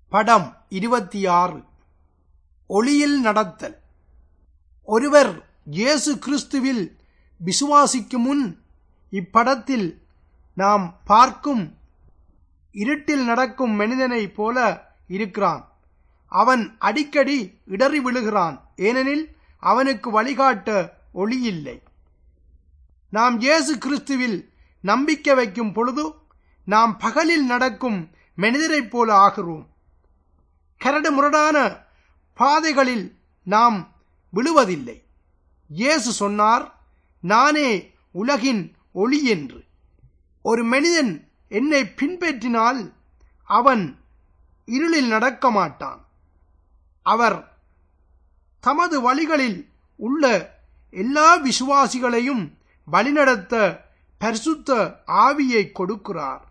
படம் இருபத்தி ஆறு ஒளியில் நடத்தல் ஒருவர் இயேசு கிறிஸ்துவில் விசுவாசிக்கும் முன் இப்படத்தில் நாம் பார்க்கும் இருட்டில் நடக்கும் மனிதனைப் போல இருக்கிறான் அவன் அடிக்கடி இடறி விழுகிறான் ஏனெனில் அவனுக்கு வழிகாட்ட ஒளி இல்லை நாம் இயேசு கிறிஸ்துவில் நம்பிக்கை வைக்கும் பொழுது நாம் பகலில் நடக்கும் மனிதரைப் போல ஆகிறோம் கரடு முரடான பாதைகளில் நாம் விழுவதில்லை இயேசு சொன்னார் நானே உலகின் ஒளி என்று ஒரு மனிதன் என்னை பின்பற்றினால் அவன் இருளில் நடக்க மாட்டான் அவர் தமது வழிகளில் உள்ள எல்லா விசுவாசிகளையும் வழிநடத்த பரிசுத்த ஆவியை கொடுக்கிறார்